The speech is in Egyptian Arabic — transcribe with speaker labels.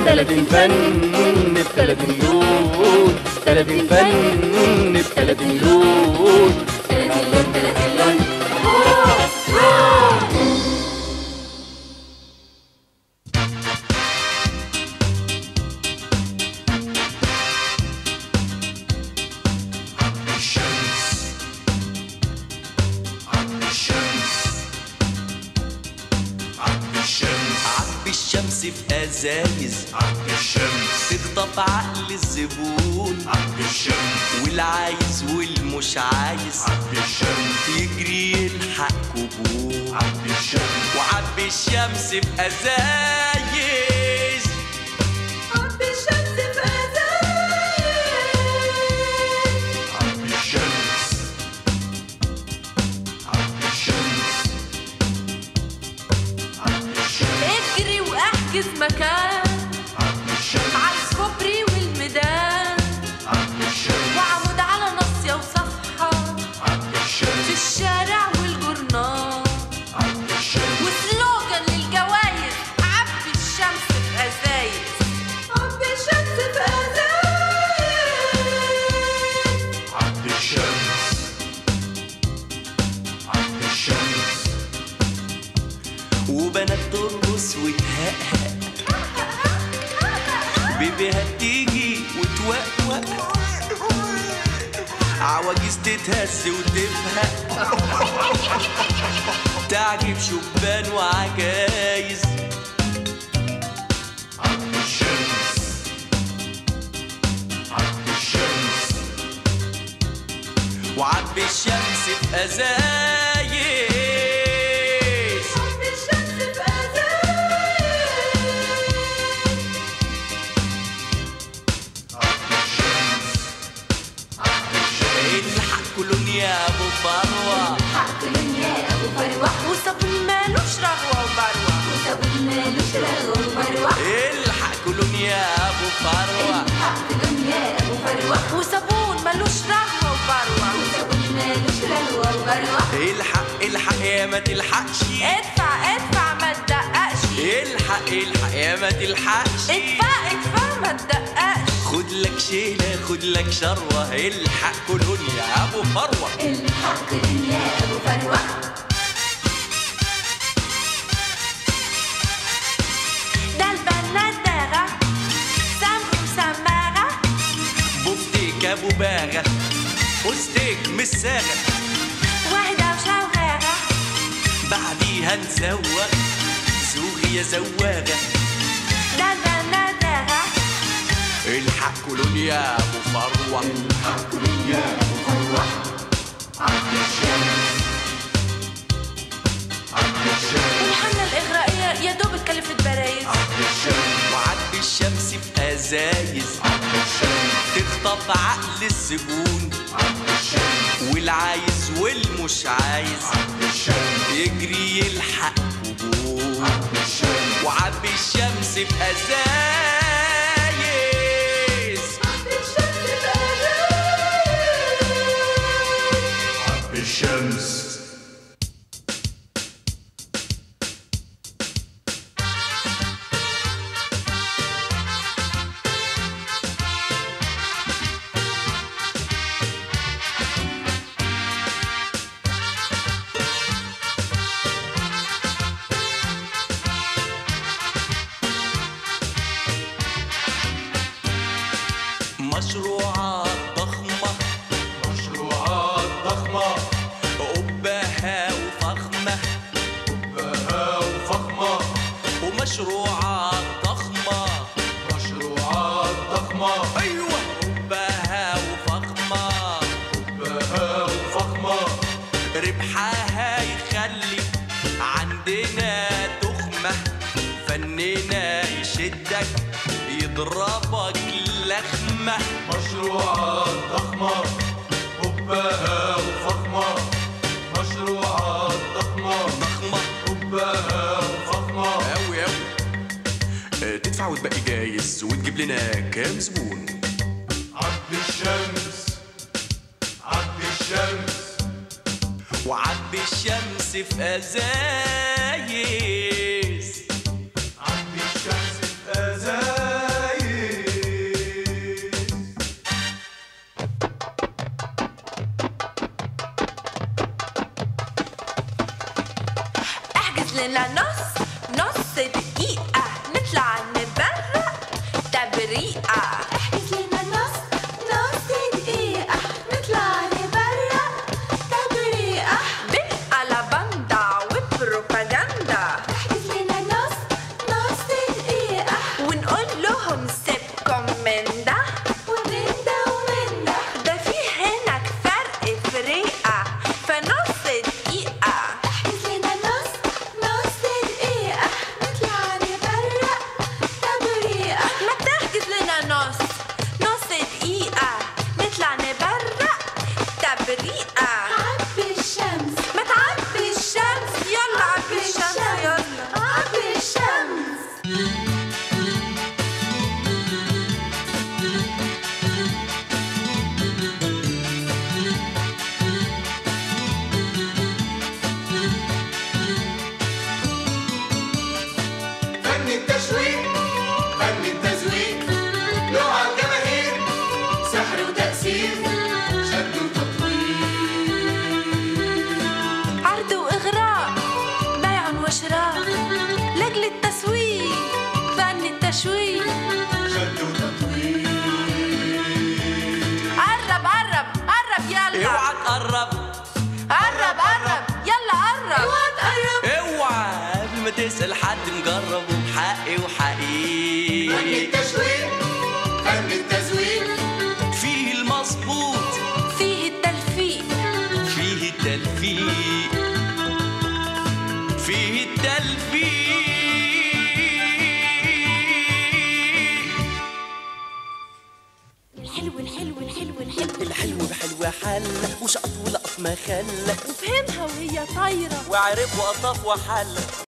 Speaker 1: 30 فن ب 30 لون 30 فن ب 30 لون
Speaker 2: الشمس عبد الشمس عبد الشمس
Speaker 3: عبي الشمس في ازايز
Speaker 2: عبد الشمس
Speaker 3: تخطف عقل الزبون
Speaker 2: عبد الشمس
Speaker 3: والعايز والمش عايز
Speaker 2: عبد الشمس
Speaker 3: يجري يلحق كبون
Speaker 2: عبد الشمس
Speaker 3: وعبي الشمس في ازايز
Speaker 4: عبي الشمس في أزايز
Speaker 2: عبد الشمس عبد الشمس عبد الشمس
Speaker 4: اجري واحجز مكان
Speaker 2: عبد الشمس
Speaker 4: على الكوبري والميدان
Speaker 2: عبد الشمس
Speaker 4: وعمود على ناصية وصفحة
Speaker 2: عبد
Speaker 4: في
Speaker 2: الشمس
Speaker 4: الشارع والجورنال
Speaker 2: عبد الشمس
Speaker 4: وسلوجان للجوايز عبي الشمس في أزايز عبي الشمس في أزايز
Speaker 2: عبد الشمس عبد الشمس
Speaker 3: وبنات ترقص وتهقهق بيبيها تيجي وتوقوق عواجيز تتهز وتفهق تعجب شبان وعجايز
Speaker 2: عبد الشمس عبد الشمس
Speaker 3: وعبي الشمس في ازايز
Speaker 4: عبي الشمس في أزايز
Speaker 2: عبد الشمس عبد الشمس
Speaker 3: الحق كولونيا ابو فروه
Speaker 4: حق يا أبو فروة وصابون مالوش رغوة وبروة وصابون مالوش رغوة وبروة
Speaker 3: الحق كولونيا ابو فروه
Speaker 4: حق يا أبو فروة وصابون مالوش رغوة وبروة وصابون مالوش رغوة وبروة
Speaker 3: الحق الحق يا ما تلحقش
Speaker 4: ادفع ادفع ما تدققش
Speaker 3: الحق الحق يا ما تلحقش
Speaker 4: ادفع ادفع ما تدققش
Speaker 3: خد لك شيلة خد لك شروة الحق كولونيا ابو فروة
Speaker 4: الحق يا أبو فروة ده البنات داغة سمع مسماغة
Speaker 3: بفتيك ابو باغة فستيك مساغة
Speaker 4: واحدة وشوغاغة
Speaker 3: بعديها نزوغ زوغي يا زواغة
Speaker 4: ده البنات داغة
Speaker 3: الحق كولونيا ابو فروة
Speaker 2: عبد الشمس عبد الشمس
Speaker 4: الحملة الإغرائية يا دوب اتكلفت برايز
Speaker 2: عبد الشمس
Speaker 3: وعبي الشمس في ازايز
Speaker 2: عبد الشمس
Speaker 3: تخطف عقل الزبون
Speaker 2: عبد الشمس
Speaker 3: والعايز والمش عايز
Speaker 2: عبد الشمس
Speaker 3: يجري يلحق كبون
Speaker 2: عبد الشمس
Speaker 3: وعبي الشمس في ازايز
Speaker 2: عبد الشمس
Speaker 3: مشروعات ضخمة
Speaker 2: مشروعات ضخمة
Speaker 3: قبها وفخمة
Speaker 2: بها وفخمة
Speaker 3: ومشروعات ضخمة
Speaker 2: مشروعات ضخمة
Speaker 3: أيوة قبها وفخمة
Speaker 2: بها وفخمة
Speaker 3: ربحها يخلي عندنا تخمة فننا يشدك يضربك لخمة
Speaker 2: مشروعات ضخمة حبها وفخمة مشروعات ضخمة
Speaker 3: ضخمة
Speaker 2: حبها وفخمة
Speaker 3: أوي أوي آه، تدفع وتبقي جايز وتجيب لنا كام زبون
Speaker 2: عبد الشمس عبد الشمس
Speaker 3: وعبي الشمس في ازايز
Speaker 2: عبد الشمس في أزايز
Speaker 4: لنا نص نص دقيقة نطلع نبرق تبريئة
Speaker 5: احجز لنا نص نص دقيقة نطلع نبرق تبريئة
Speaker 4: بالقلبندا وبروباجندا
Speaker 5: احجز لنا نص نص دقيقة
Speaker 4: ونقول لهم سيبكم من ده
Speaker 5: ومن ده ومن ده
Speaker 4: ده في هناك فرق فريقة فنص دقيقة
Speaker 5: احجز لنا نص نص دقيقة نطلع نبرق تبريئة
Speaker 4: ما تحجز لنا نص نص دقيقة نطلع نبرق تبريئة
Speaker 5: عبي الشمس
Speaker 4: ما تعبي الشمس يلا عبي الشمس يلا
Speaker 5: عبي الشمس
Speaker 2: فن التشويق فن التزويق لغة الجماهير سحر وتأثير شد وتطوير
Speaker 4: عرض وإغراء بيع وشراء لأجل التسويق فن التشويق
Speaker 2: شد وتطوير
Speaker 4: قرب قرب قرب يلا
Speaker 1: اوعى تقرب
Speaker 4: قرب قرب يلا قرب
Speaker 1: اوعى قبل ما تسأل حد مجرب وبحقي
Speaker 2: فن
Speaker 1: وحقيقي
Speaker 2: التشويق فن التزويق
Speaker 1: فيه المظبوط
Speaker 4: فيه التلفيق
Speaker 1: فيه التلفيق فيه التلفيق
Speaker 5: الحلو الحلو الحلو الحلو
Speaker 1: الحلو بحلوة حل وشقط ولقط ما خلى
Speaker 4: وفهمها وهي طايرة
Speaker 1: وعرف وقطف وحل